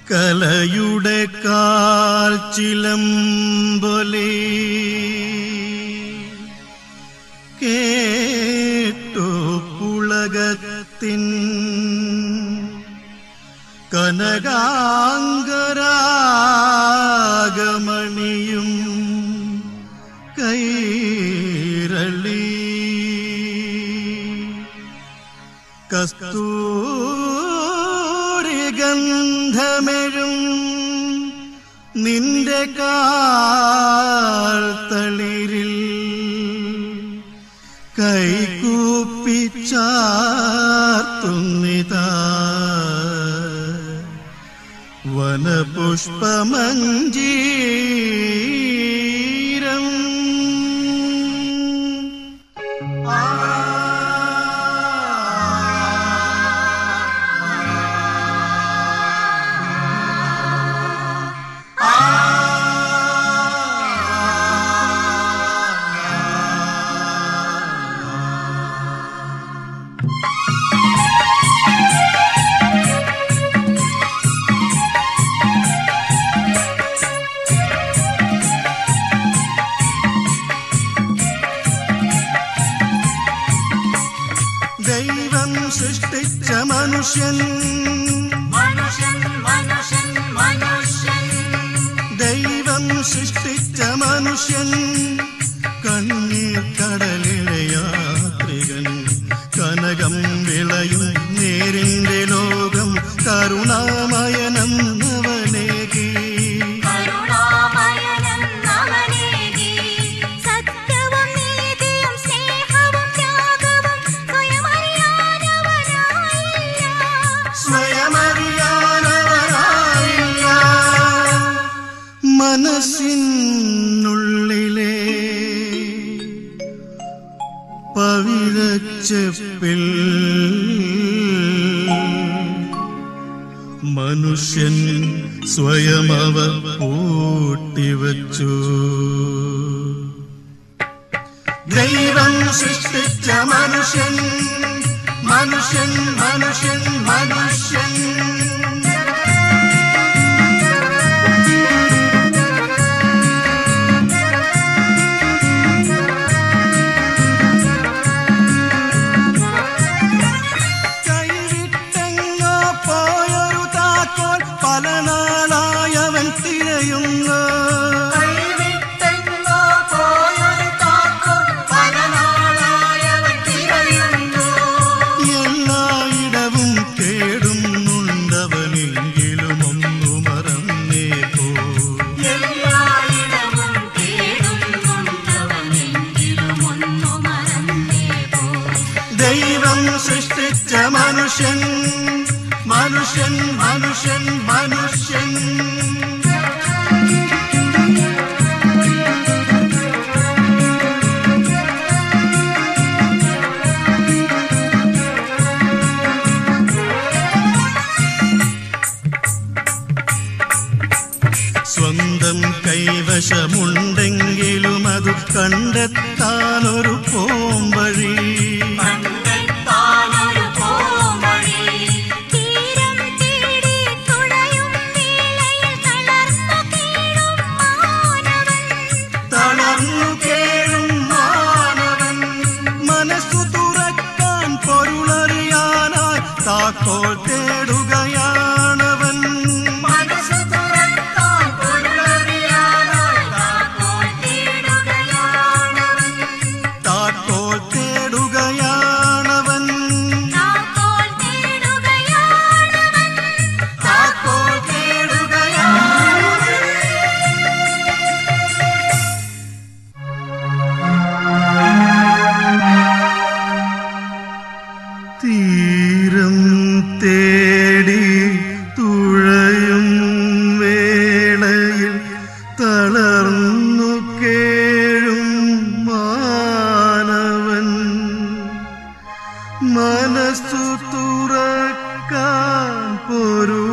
കലയുടെ കാൽ ചിലമ്പൊലി കേട്ടു പുളകത്തിൻ കനകാംഗരാഗമണിയും കൈരളി കസ്തൂരി ഗന്ധമെഴും നിന്റെ കാൽ തളിരിൽ കൈകൂപ്പിച്ചാർത്തുന്നിതാ വനപുഷ്പമഞ്ജീരം ദൈവം സൃഷ്ടിച്ച മനുഷ്യൻ മനുഷ്യൻ മനുഷ്യൻ മനുഷ്യൻ ദൈവം സൃഷ്ടിച്ച മനുഷ്യൻ കണ്ണീർ കടലിലെ യാത്രികൻ കനകം വിളയും നേരിന്റെ ലോകം കരുണാമയനെന്നവനേകി കരുണാമയനം നവനേകി സത്യവും നീതിയും സ്നേഹവും ത്യാഗവും സ്വയമറിയാനവനായില്ല സ്വയമറിയാനവനായില്ല മനസ്സിനുള്ളിലെ പവിഴച്ചെപ്പിൽ മനുഷ്യൻ സ്വയമവ പൂട്ടിവച്ചു ദൈവം സൃഷ്ടിച്ച മനുഷ്യൻ മനുഷ്യൻ മനുഷ്യൻ മനുഷ്യൻ കൈവിട്ടെങ്ങോ പോയൊരു താക്കോൽ പല നാളായവൻ തിരയുന്നു കൈവിട്ടെങ്ങോ പോയൊരു താക്കോൽ പല നാളായവൻ തിരയുന്നു എല്ലായിടവും തേടുന്നുണ്ടവനെങ്കിലും ഒന്നു മറന്നേ പോ എല്ലായിടവും തേടുന്നുണ്ടവനെങ്കിലും ഒന്നു മറന്നേ പോ ദൈവം സൃഷ്ടിച്ച മനുഷ്യൻ മനുഷ്യൻ മനുഷ്യൻ മനുഷ്യൻ സ്വന്തം കൈവശമുണ്ടെങ്കിലും അത് കണ്ടെത്താനൊരു പോംവഴി കണ്ടെത്താനൊരു പോംവഴി. തീരം തേടി തുഴയും വേളയിൽ തളർന്നു കീഴും മാനവൻ. തളർന്നു കേഴും മാനവൻ മനസ്സു തുറക്കാൻ പൊരുളറിയാനായി താക്കോൽ തേടുകയാണവൻ മനസ്സു തുറക്കാൻ പൊരുളറിയാനായി താക്കോൽ തേടുകയാണവൻ. താക്കോൽ തേടുകയാണവൻ താക്കോൽ തേടുകയാണവൻ. താക്കോൽ തേടുകയാണവൻ തീരം തേടി തുഴയും വേളയിൽ തളർന്നു കേഴും മാനവൻ മനസ്സു തുറക്കാൻ പൊരു